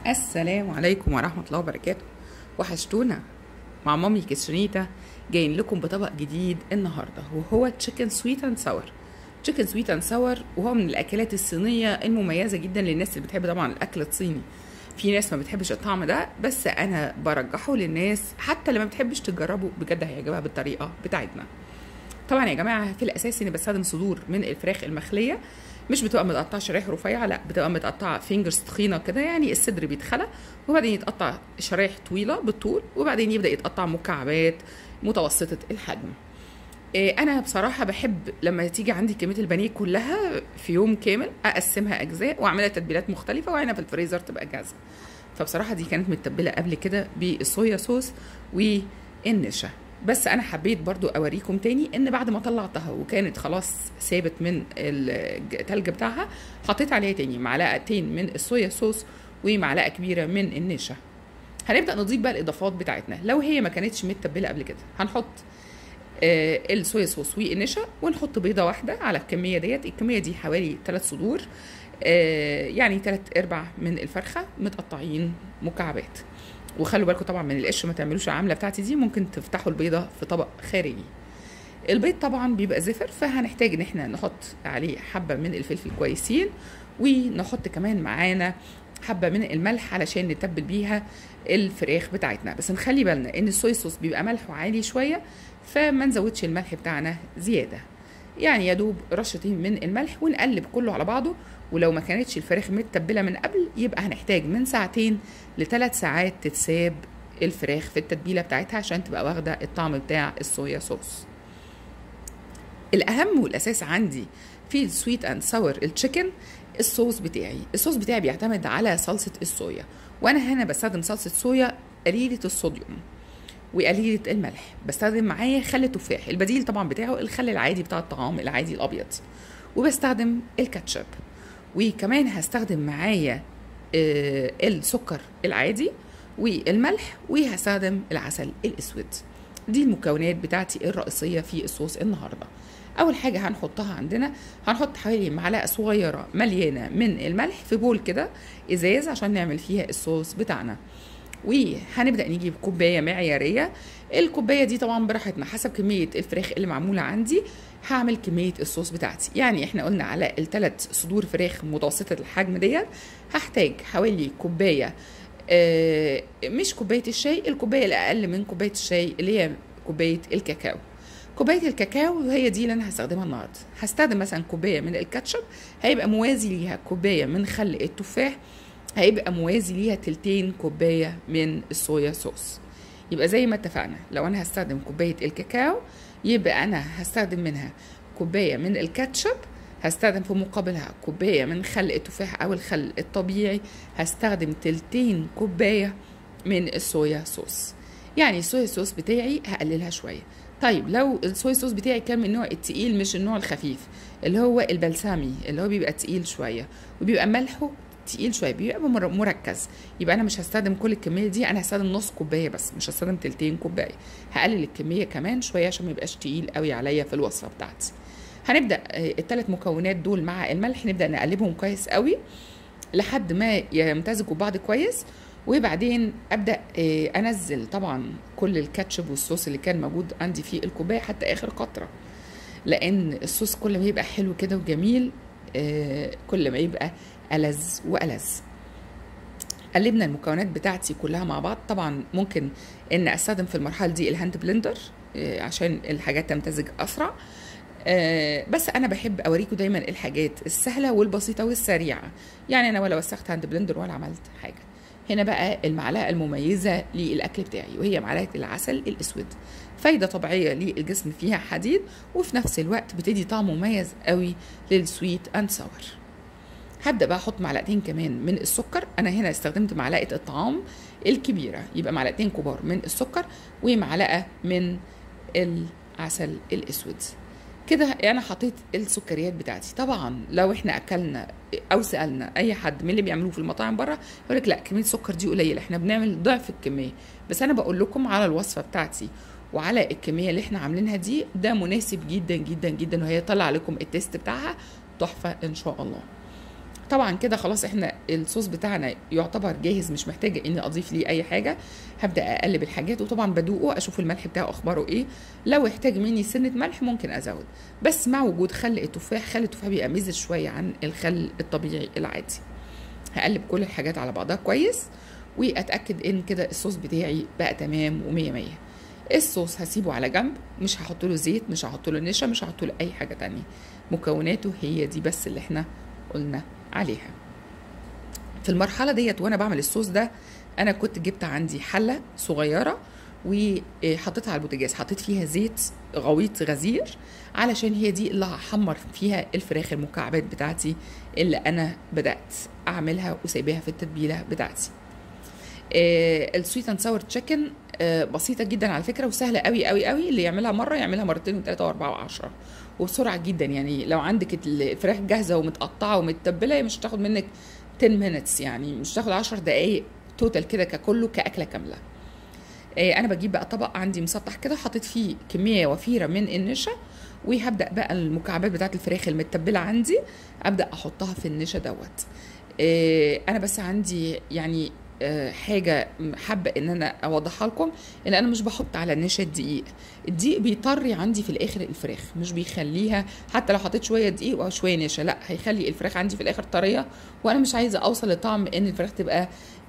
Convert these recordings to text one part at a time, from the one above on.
السلام عليكم ورحمة الله وبركاته وحشتونا مع مامي كيتشنيتا جايين لكم بطبق جديد النهاردة وهو تشيكن سويت اند ساور تشيكن سويت اند ساور وهو من الأكلات الصينية المميزة جدا للناس اللي بتحب طبعا الأكل الصيني في ناس ما بتحبش الطعم ده بس أنا برجحه للناس حتى اللي ما بتحبش تجربه بجد هيعجبها بالطريقة بتاعتنا طبعا يا جماعه في الاساس اني بستخدم صدور من الفراخ المخليه مش بتبقى متقطعه شرايح رفيعه لا بتبقى متقطعه فينجرز تخينه كده يعني الصدر بيتخلى وبعدين يتقطع شرايح طويله بالطول وبعدين يبدا يتقطع مكعبات متوسطه الحجم إيه انا بصراحه بحب لما تيجي عندي كميه البانيه كلها في يوم كامل اقسمها اجزاء واعملها تتبيلات مختلفه واعينها في الفريزر تبقى جاهزه فبصراحه دي كانت متبله قبل كده بالصويا صوص والنشا بس انا حبيت برضو اوريكم تاني ان بعد ما طلعتها وكانت خلاص ثابت من التلج بتاعها حطيت عليها تاني معلقتين من الصويا صوص ومعلقه كبيره من النشا هنبدا نضيف بقى الاضافات بتاعتنا لو هي ما كانتش متبله قبل كده هنحط آه الصويا صوص والنشا ونحط بيضه واحده على الكميه ديت الكميه دي حوالي 3 صدور آه يعني 3 ارباع من الفرخه متقطعين مكعبات وخلوا بالكم طبعا من القش ما تعملوش العامله بتاعتي دي ممكن تفتحوا البيضه في طبق خارجي البيض طبعا بيبقى زفر فهنحتاج ان احنا نحط عليه حبه من الفلفل كويسين ونحط كمان معانا حبه من الملح علشان نتبل بيها الفراخ بتاعتنا بس نخلي بالنا ان الصويا صوص بيبقى ملحه عالي شويه فما نزودش الملح بتاعنا زياده يعني يا دوب رشتين من الملح ونقلب كله على بعضه ولو ما كانتش الفراخ متبله من قبل يبقى هنحتاج من ساعتين لثلاث ساعات تتساب الفراخ في التتبيله بتاعتها عشان تبقى واخده الطعم بتاع الصويا صوص الاهم والاساس عندي في السويت اند ساور التشيكن الصوص بتاعي الصوص بتاعي بيعتمد على صلصه الصويا وانا هنا بستخدم صلصه صويا قليله الصوديوم وقليله الملح بستخدم معايا خل تفاح البديل طبعا بتاعه الخل العادي بتاع الطعام العادي الابيض وبستخدم الكاتشب وكمان هستخدم معايا آه السكر العادي والملح وهستخدم العسل الاسود دي المكونات بتاعتي الرئيسية في الصوص النهاردة أول حاجة هنحطها عندنا هنحط حوالي معلقة صغيرة مليانة من الملح في بول كده إزاز عشان نعمل فيها الصوص بتاعنا وهنبدا نجيب كوبايه معياريه الكوبايه دي طبعا براحتنا حسب كميه الفراخ اللي معموله عندي هعمل كميه الصوص بتاعتي يعني احنا قلنا على الثلاث صدور فراخ متوسطه الحجم ديت هحتاج حوالي كوبايه آه مش كوبايه الشاي الكوبايه الاقل من كوبايه الشاي اللي هي كوبايه الكاكاو كوبايه الكاكاو هي دي اللي انا هستخدمها النهارده هستخدم مثلا كوبايه من الكاتشب هيبقى موازي ليها كوبايه من خل التفاح هيبقى موازي ليها تلتين كوباية من الصويا صوص يبقى زي ما اتفقنا لو انا هستخدم كوباية الكاكاو يبقى انا هستخدم منها كوباية من الكاتشب هستخدم في مقابلها كوباية من خل التفاح او الخل الطبيعي هستخدم تلتين كوباية من الصويا صوص يعني الصويا صوص بتاعي هقللها شوية طيب لو الصويا صوص بتاعي كان من النوع التقيل مش النوع الخفيف اللي هو البلسامي اللي هو بيبقى تقيل شوية وبيبقى ملحه تقيل شويه بيبقى مركز يبقى انا مش هستخدم كل الكميه دي انا هستخدم نص كوبايه بس مش هستخدم تلتين كوبايه هقلل الكميه كمان شويه عشان ما يبقاش تقيل قوي عليا في الوصفه بتاعتي هنبدا الثلاث مكونات دول مع الملح نبدا نقلبهم كويس قوي لحد ما يمتزجوا بعض كويس وبعدين ابدا انزل طبعا كل الكاتشب والصوص اللي كان موجود عندي في الكوبايه حتى اخر قطره لان الصوص كل ما يبقى حلو كده وجميل كل ما يبقى ألذ وألذ قلبنا المكونات بتاعتي كلها مع بعض طبعا ممكن ان استخدم في المرحله دي الهاند بلندر عشان الحاجات تمتزج اسرع بس انا بحب اوريكم دايما الحاجات السهله والبسيطه والسريعه يعني انا ولا وسخت هاند بلندر ولا عملت حاجه هنا بقى المعلقه المميزه للاكل بتاعي وهي معلقه العسل الاسود فايده طبيعيه للجسم فيها حديد وفي نفس الوقت بتدي طعم مميز قوي للسويت اند ساور هبدا بقى احط معلقتين كمان من السكر انا هنا استخدمت معلقه الطعام الكبيره يبقى معلقتين كبار من السكر ومعلقه من العسل الاسود كده انا حطيت السكريات بتاعتي طبعا لو احنا اكلنا او سالنا اي حد من اللي بيعملوه في المطاعم بره يقول لك لا كميه السكر دي قليله احنا بنعمل ضعف الكميه بس انا بقول لكم على الوصفه بتاعتي وعلى الكميه اللي احنا عاملينها دي ده مناسب جدا جدا جدا وهي طلع لكم التيست بتاعها تحفه ان شاء الله طبعا كده خلاص احنا الصوص بتاعنا يعتبر جاهز مش محتاجه اني اضيف ليه اي حاجه هبدا اقلب الحاجات وطبعا بدوقه اشوف الملح بتاعه اخباره ايه لو احتاج مني سنه ملح ممكن ازود بس مع وجود خل التفاح خل التفاح بيبقى ميزز شويه عن الخل الطبيعي العادي هقلب كل الحاجات على بعضها كويس واتاكد ان كده الصوص بتاعي بقى تمام ومية مية الصوص هسيبه على جنب مش هحط له زيت مش هحط له نشا مش هحط له اي حاجه تانية مكوناته هي دي بس اللي احنا قلنا عليها في المرحله ديت وانا بعمل الصوص ده انا كنت جبت عندي حله صغيره وحطيتها على البوتاجاز حطيت فيها زيت غويط غزير علشان هي دي اللي هحمر فيها الفراخ المكعبات بتاعتي اللي انا بدات اعملها وسايباها في التتبيله بتاعتي آه السويت اند ساور تشيكن آه بسيطه جدا على فكره وسهله قوي قوي قوي اللي يعملها مره يعملها مرتين وثلاثه واربعه وعشره وبسرعه جدا يعني لو عندك الفراخ جاهزه ومتقطعه ومتبله مش هتاخد منك 10 minutes يعني مش هتاخد 10 دقائق توتال كده ككله كاكله كامله آه انا بجيب بقى طبق عندي مسطح كده حاطط فيه كميه وفيره من النشا وهبدا بقى المكعبات بتاعت الفراخ المتبله عندي ابدا احطها في النشا دوت آه انا بس عندي يعني حاجة حابة ان انا اوضحها لكم ان انا مش بحط على النشا الدقيق الدقيق بيطري عندي في الاخر الفراخ مش بيخليها حتى لو حطيت شوية دقيق او شوية نشا لا هيخلي الفراخ عندي في الاخر طرية وانا مش عايزة اوصل لطعم ان الفراخ تبقى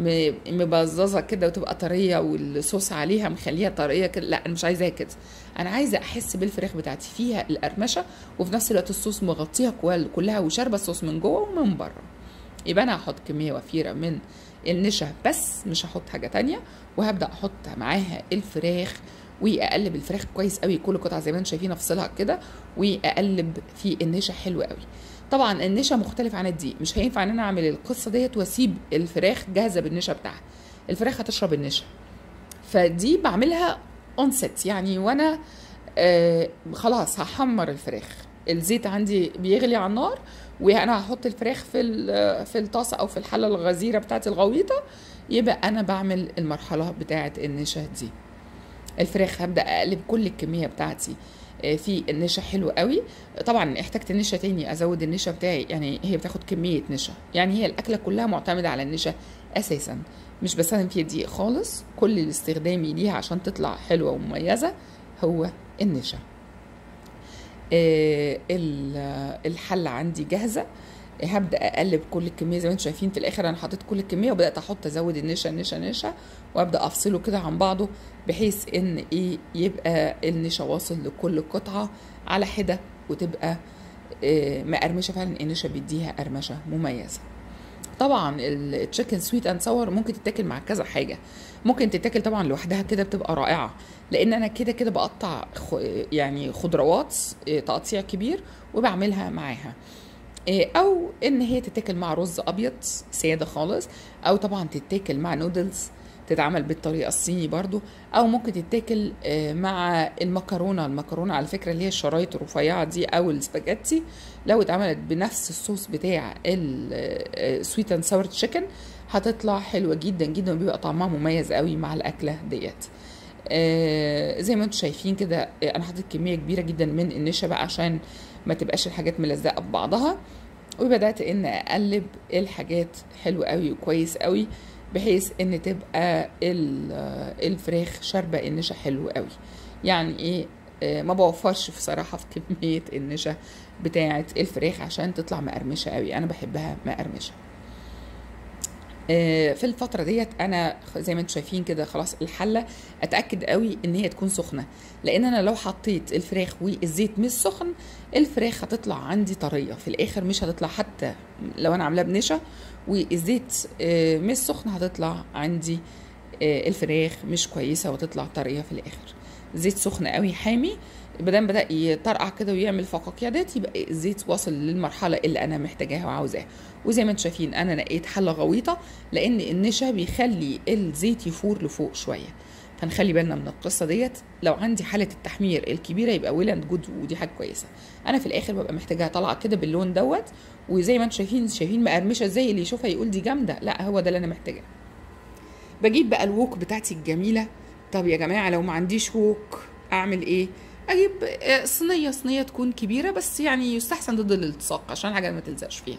مبززة كده وتبقى طرية والصوص عليها مخليها طرية كده لا انا مش عايزاها كده انا عايزة احس بالفراخ بتاعتي فيها القرمشة وفي نفس الوقت الصوص مغطيها كلها وشاربة الصوص من جوه ومن بره يبقى انا هحط كمية وفيرة من النشا بس مش هحط حاجه تانية وهبدا احط معاها الفراخ واقلب الفراخ كويس قوي كل قطعه زي ما انتم شايفين افصلها كده واقلب في النشا حلو قوي طبعا النشا مختلف عن الدقيق مش هينفع ان انا اعمل القصه ديت واسيب الفراخ جاهزه بالنشا بتاعها الفراخ هتشرب النشا فدي بعملها اونست يعني وانا آه خلاص هحمر الفراخ الزيت عندي بيغلي على النار وانا هحط الفراخ في في الطاسه او في الحله الغزيره بتاعت الغويطه يبقى انا بعمل المرحله بتاعه النشا دي الفراخ هبدا اقلب كل الكميه بتاعتي في النشا حلو قوي طبعا احتجت النشا تاني ازود النشا بتاعي يعني هي بتاخد كميه نشا يعني هي الاكله كلها معتمده على النشا اساسا مش بستخدم فيها دقيق خالص كل الاستخدامي ليها عشان تطلع حلوه ومميزه هو النشا آه الحلة عندي جاهزة هبدا اقلب كل الكميه زي ما انتم شايفين في الاخر انا حطيت كل الكميه وبدات احط ازود النشا نشا نشا وابدا افصله كده عن بعضه بحيث ان ايه يبقى النشا واصل لكل قطعه على حده وتبقى آه مقرمشه فعلا النشا بيديها قرمشه مميزه طبعا التشيكن سويت اند ساور ممكن تتاكل مع كذا حاجه ممكن تتاكل طبعا لوحدها كده بتبقى رائعه لان انا كده كده بقطع يعني خضروات تقطيع كبير وبعملها معاها او ان هي تتاكل مع رز ابيض ساده خالص او طبعا تتاكل مع نودلز تتعمل بالطريقه الصيني برضو او ممكن تتاكل مع المكرونه المكرونه على فكره اللي هي الشرايط الرفيعه دي او السباجيتي لو اتعملت بنفس الصوص بتاع السويت اند ساور تشيكن هتطلع حلوه جدا جدا وبيبقى طعمها مميز قوي مع الاكله ديت آه زي ما انتم شايفين كده انا حطيت كميه كبيره جدا من النشا بقى عشان ما تبقاش الحاجات ملزقه ببعضها وبدات ان اقلب الحاجات حلو قوي وكويس قوي بحيث ان تبقى الفراخ شاربه النشا حلو قوي يعني ايه آه ما بوفرش في صراحه في كميه النشا بتاعه الفراخ عشان تطلع مقرمشه قوي انا بحبها مقرمشه في الفتره ديت انا زي ما انتم شايفين كده خلاص الحله اتاكد قوي ان هي تكون سخنه لان انا لو حطيت الفراخ والزيت مش سخن الفراخ هتطلع عندي طريه في الاخر مش هتطلع حتى لو انا عاملاه بنشا والزيت مش سخن هتطلع عندي الفراخ مش كويسه وتطلع طريه في الاخر زيت سخن قوي حامي بدل بدا يطرقع كده ويعمل فقاقيع يبقى الزيت واصل للمرحله اللي انا محتاجاها وعاوزاها وزي ما انتم شايفين انا نقيت حله غويطه لان النشا بيخلي الزيت يفور لفوق شويه فنخلي بالنا من القصه ديت لو عندي حاله التحمير الكبيره يبقى ويل اند جود ودي حاجه كويسه انا في الاخر ببقى محتاجاها طالعه كده باللون دوت وزي ما انتم شايفين شايفين مقرمشه ازاي اللي يشوفها يقول دي جامده لا هو ده اللي انا محتاجاه بجيب بقى الووك بتاعتي الجميله طب يا جماعه لو ما عنديش ووك اعمل ايه اجيب صينيه صينيه تكون كبيره بس يعني يستحسن ضد الالتصاق عشان حاجه ما تلزقش فيها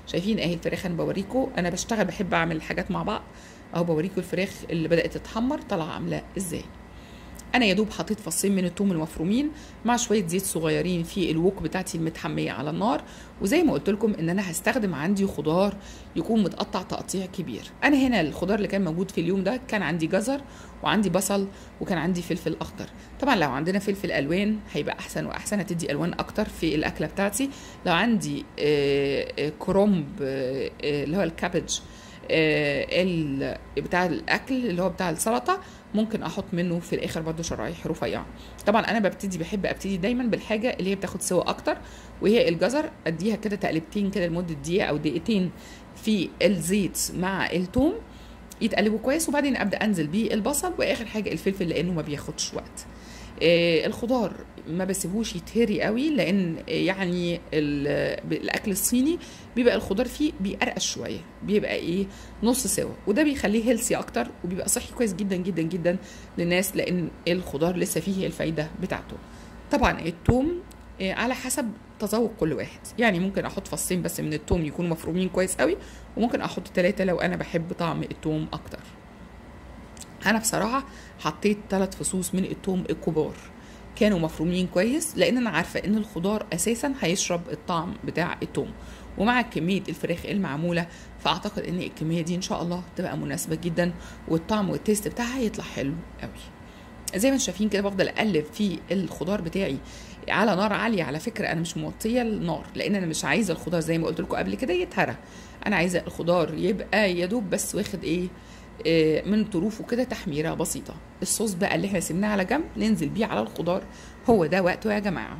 شايفين اهي الفراخ انا بوريكم انا بشتغل بحب اعمل الحاجات مع بعض اهو بوريكم الفراخ اللي بدات تتحمر طالعه عامله ازاي انا يا دوب حطيت فصين من الثوم المفرومين مع شويه زيت صغيرين في الوك بتاعتي المتحميه على النار وزي ما قلت لكم ان انا هستخدم عندي خضار يكون متقطع تقطيع كبير انا هنا الخضار اللي كان موجود في اليوم ده كان عندي جزر وعندي بصل وكان عندي فلفل اخضر طبعا لو عندنا فلفل الوان هيبقى احسن واحسن هتدي الوان اكتر في الاكله بتاعتي لو عندي آه، آه، كرومب آه، آه، اللي هو الكابج آه، ال- بتاع الاكل اللي هو بتاع السلطه ممكن احط منه في الاخر برضو شرايح رفيعه طبعا انا ببتدي بحب ابتدي دايما بالحاجه اللي هي بتاخد سوا اكتر وهي الجزر اديها كده تقلبتين كده لمده دقيقه او دقيقتين في الزيت مع الثوم يتقلبوا كويس وبعدين ابدا انزل بيه البصل واخر حاجه الفلفل لانه ما بياخدش وقت آه، الخضار ما بسيبوش يتهري قوي لان آه، يعني ال- الاكل الصيني بيبقى الخضار فيه بيقرقش شويه بيبقى ايه نص سوا وده بيخليه هيلسي اكتر وبيبقى صحي كويس جدا جدا جدا للناس لان الخضار لسه فيه الفايده بتاعته طبعا الثوم آه، على حسب تذوق كل واحد يعني ممكن احط فصين بس من الثوم يكونوا مفرومين كويس قوي وممكن احط ثلاثة لو انا بحب طعم الثوم اكتر انا بصراحه حطيت ثلاث فصوص من الثوم الكبار كانوا مفرومين كويس لان انا عارفه ان الخضار اساسا هيشرب الطعم بتاع الثوم ومع كميه الفراخ المعموله فاعتقد ان الكميه دي ان شاء الله تبقى مناسبه جدا والطعم والتيست بتاعها يطلع حلو قوي زي ما انتم شايفين كده بفضل اقلب في الخضار بتاعي على نار عاليه على فكره انا مش موطيه النار لان انا مش عايزه الخضار زي ما قلت لكم قبل كده يتهرى انا عايزه الخضار يبقى يا دوب بس واخد ايه آه، من طروفه كده تحميره بسيطه الصوص بقى اللي احنا سيبناه على جنب ننزل بيه على الخضار هو ده وقته يا جماعه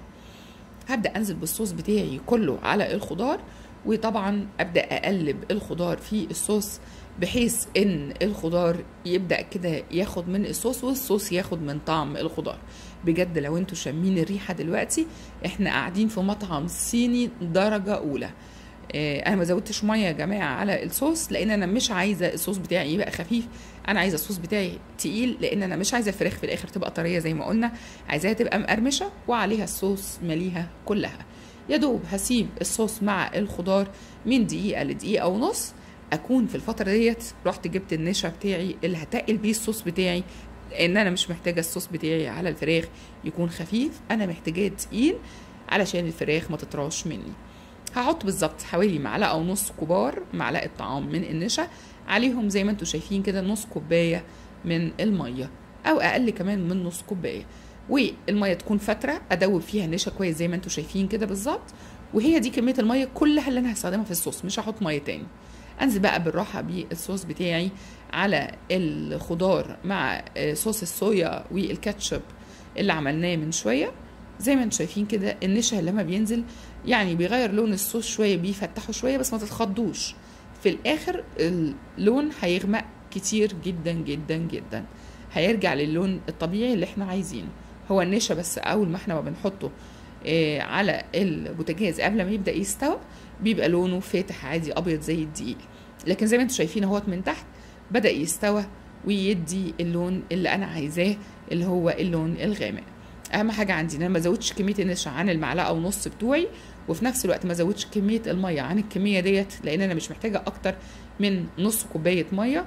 هبدا انزل بالصوص بتاعي كله على الخضار وطبعا ابدا اقلب الخضار في الصوص بحيث ان الخضار يبدا كده ياخد من الصوص والصوص ياخد من طعم الخضار بجد لو انتوا شامين الريحه دلوقتي احنا قاعدين في مطعم صيني درجه اولى آه، انا ما زودتش ميه يا جماعه على الصوص لان انا مش عايزه الصوص بتاعي يبقى خفيف انا عايزه الصوص بتاعي تقيل لان انا مش عايزه الفراخ في الاخر تبقى طريه زي ما قلنا عايزاها تبقى مقرمشه وعليها الصوص مليها كلها يا دوب هسيب الصوص مع الخضار من دقيقه لدقيقه ونص اكون في الفتره ديت رحت جبت النشا بتاعي اللي هتقل بيه الصوص بتاعي لان انا مش محتاجه الصوص بتاعي على الفراخ يكون خفيف انا محتاجاه تقيل علشان الفراخ ما تطراش مني هحط بالظبط حوالي معلقه ونص كبار معلقه طعام من النشا عليهم زي ما انتم شايفين كده نص كوبايه من الميه او اقل كمان من نص كوبايه والميه تكون فتره ادوب فيها نشا كويس زي ما انتم شايفين كده بالظبط وهي دي كميه الميه كلها اللي انا هستخدمها في الصوص مش هحط ميه تاني انزل بقى بالراحه بالصوص بتاعي على الخضار مع آه، صوص الصويا والكاتشب اللي عملناه من شويه زي ما انتم شايفين كده النشا لما بينزل يعني بيغير لون الصوص شويه بيفتحه شويه بس ما تتخضوش في الاخر اللون هيغمق كتير جدا جدا جدا هيرجع للون الطبيعي اللي احنا عايزينه هو النشا بس اول ما احنا ما بنحطه آه، على البوتاجاز قبل ما يبدا يستوى بيبقى لونه فاتح عادي ابيض زي الدقيق لكن زي ما انتم شايفين اهوت من تحت بدا يستوى ويدي اللون اللي انا عايزاه اللي هو اللون الغامق اهم حاجه عندي ان انا ما ازودش كميه النشا عن المعلقه ونص بتوعي وفي نفس الوقت ما ازودش كميه الميه عن الكميه ديت لان انا مش محتاجه اكتر من نص كوبايه ميه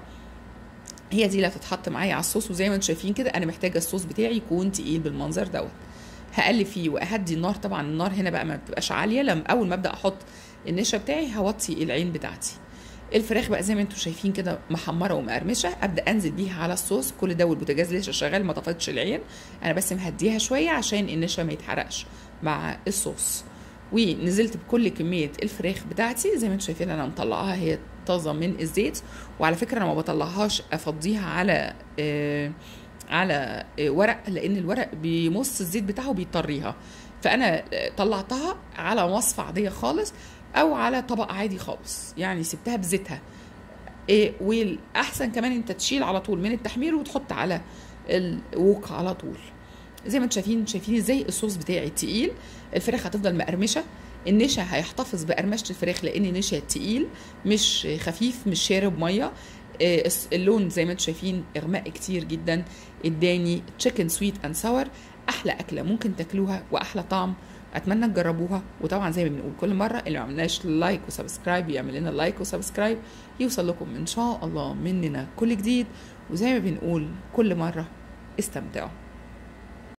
هي دي اللي هتتحط معايا على الصوص وزي ما انتم شايفين كده انا محتاجه الصوص بتاعي يكون تقيل بالمنظر دوت هقلب فيه واهدي النار طبعا النار هنا بقى ما بتبقاش عاليه لما اول ما ابدا احط النشا بتاعي هوطي العين بتاعتي الفراخ بقى زي ما انتم شايفين كده محمره ومقرمشه ابدا انزل بيها على الصوص كل ده والبوتاجاز لسه شغال ما طفتش العين انا بس مهديها شويه عشان النشا ما يتحرقش مع الصوص ونزلت بكل كميه الفراخ بتاعتي زي ما انتم شايفين انا مطلعاها هي طازه من الزيت وعلى فكره انا ما بطلعهاش افضيها على آه على آه ورق لان الورق بيمص الزيت بتاعه وبيطريها فانا آه، طلعتها على وصفه عاديه خالص او على طبق عادي خالص يعني سبتها بزيتها إيه والاحسن كمان انت تشيل على طول من التحمير وتحط على الوك على طول زي ما انتم شايفين شايفين ازاي الصوص بتاعي تقيل الفراخ هتفضل مقرمشه النشا هيحتفظ بقرمشه الفراخ لان النشا تقيل مش خفيف مش شارب ميه إيه، الس- اللون زي ما انتم شايفين اغماء كتير جدا اداني تشيكن سويت اند ساور احلى اكله ممكن تاكلوها واحلى طعم اتمنى تجربوها وطبعا زي ما بنقول كل مره اللي ما عملناش لايك وسبسكرايب يعمل لنا لايك وسبسكرايب يوصل لكم ان شاء الله مننا كل جديد وزي ما بنقول كل مره استمتعوا